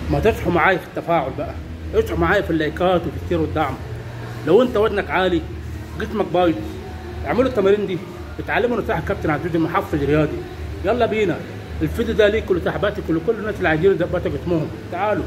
ما تصحوا معايا في التفاعل بقى اصحوا معايا في اللايكات وتشتروا الدعم لو انت وزنك عالي جسمك بايظ اعملوا التمارين دي اتعلموا نصائح الكابتن عزوز المحفز الرياضي يلا بينا الفيديو ده ليك ولصاحباتك ولكل الناس اللي عايزين يظبطوا جسمهم تعالوا